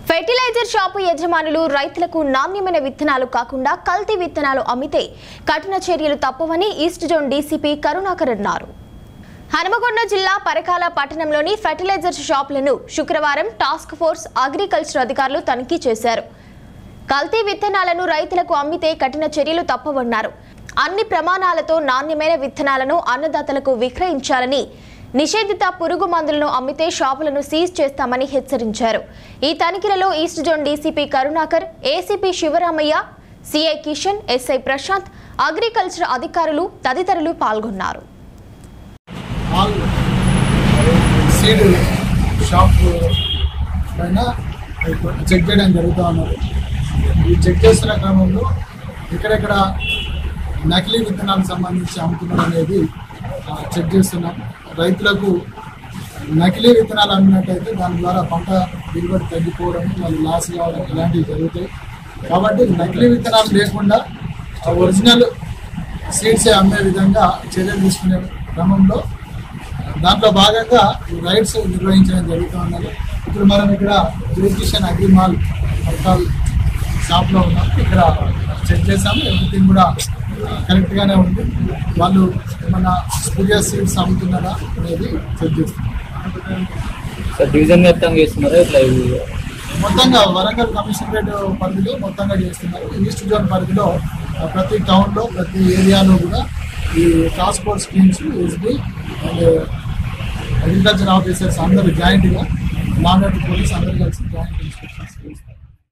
fertiliser shop యజమానులు రైతులకు నాణ్యమైన విత్తనాలు కాకుండా కల్తీ విత్తనాలు అమ్మితే కఠిన చర్యలు తప్పవని ఈస్ట్ జోన్ డీసీపీ కరుణాకర్ అన్నారు హనుమకొండ జిల్లా పరకాల పట్టణంలోని ఫెర్టిలైజర్ షాపులను శుక్రవారం టాస్క్ ఫోర్స్ అగ్రికల్చర్ అధికారులు తనిఖీ చేశారు కల్తీ విత్తనాలను రైతులకు అమ్మితే కఠిన చర్యలు తప్పవన్నారు అన్ని ప్రమాణాలతో నాణ్యమైన విత్తనాలను అన్నదాతలకు విక్రయించాలని నిషేధిత పురుగు మందులను అమ్మితే షాపులను సీజ్ చేస్తామని హెచ్చరించారు ఈ తనిఖీలలో east zone DCP Karunakar ACP Sivaramaiah CI Kishan SI Prashanth agriculture అధికారులు తదితరులు పాల్గొన్నారు ఆల్ సీడ్ షాప్ పైన చెక్ చేయడం జరుగుతూ ఉన్నది ఈ చెక్ చేస్తున్న క్రమంలో ఎక్కడెక్కడ నకిలీ విత్తనాలకు సంబంధించి అమ్ముతున్నారు అనేది ఆ, చెక్ చేస్తున్నాం రైతులకు నకిలీ విత్తనాలు అమ్మినట్టయితే దాని ద్వారా పంట దిగుబడి తగ్గిపోవడం వాళ్ళు లాస్ కావడం ఇలాంటివి జరుగుతాయి కాబట్టి నకిలీ విత్తనాలు లేకుండా ఆ ఒరిజినల్ సీడ్స్ అమ్మే విధంగా చర్యలు తీసుకునే క్రమంలో దాంట్లో భాగంగా ఈ రైడ్స్ నిర్వహించడం జరుగుతూ ఉన్నది ఇప్పుడు మనం ఇక్కడ జ్యోతిషన్ అగ్రిమాల్ పర్కాల్ షాప్లో ఉన్నాం ఇక్కడ చెక్ చేసాము ఎవ్రీథింగ్ కూడా కరెక్ట్ గానే ఉంది వాళ్ళు ఏమన్నా స్పూరియస్ సీడ్స్ అమ్ముతున్నారా అనేది చెక్ చేస్తున్నాం సార్ డివిజన్ వ్యాప్తంగా చేస్తున్నారా ఇట్లా ఇవి మొత్తంగా వరంగల్ కమిషనరేట్ పరిధిలో మొత్తంగా చేస్తున్నారు ఈస్ట్ జోన్ పరిధిలో ఆ, ప్రతి టౌన్లో ప్రతి ఏరియాలో కూడా ఈ transport schemes SB and agriculture officers అందరూ జాయింట్గా నాన్ పోలీస్ అందరూ కలిసి జాయింట్ ఇన్స్పెక్షన్